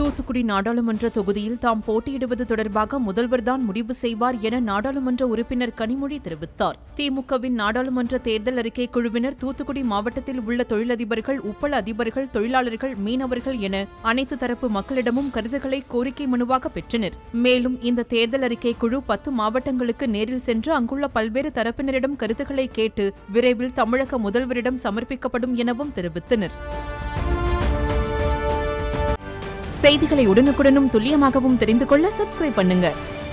தூத்துக்குடி நாடாளுமன்ற தொகுதியில் தாம் போட்டியிடுவது தொடர்பாக முதல்வர்தான் முடிவு செய்வார் என நாடாளுமன்ற உறுப்பினர் கனிமொழி தெரிவித்தார் திமுகவின் நாடாளுமன்ற தேர்தல் அறிக்கை குழுவினர் தூத்துக்குடி மாவட்டத்தில் உள்ள தொழிலதிபர்கள் உப்பள அதிபர்கள் தொழிலாளர்கள் மீனவர்கள் என அனைத்து தரப்பு மக்களிடமும் கருத்துக்களை கோரிக்கை மனுவாக பெற்றனர் மேலும் இந்த தேர்தல் அறிக்கை குழு பத்து மாவட்டங்களுக்கு நேரில் சென்று அங்குள்ள பல்வேறு தரப்பினரிடம் கருத்துக்களை கேட்டு விரைவில் தமிழக முதல்வரிடம் சமர்ப்பிக்கப்படும் எனவும் தெரிவித்தனர் செய்திகளை உடனுக்குடனும் துல்லியமாகவும் தெரிந்து கொள்ள சப்ஸ்கிரைப் பண்ணுங்க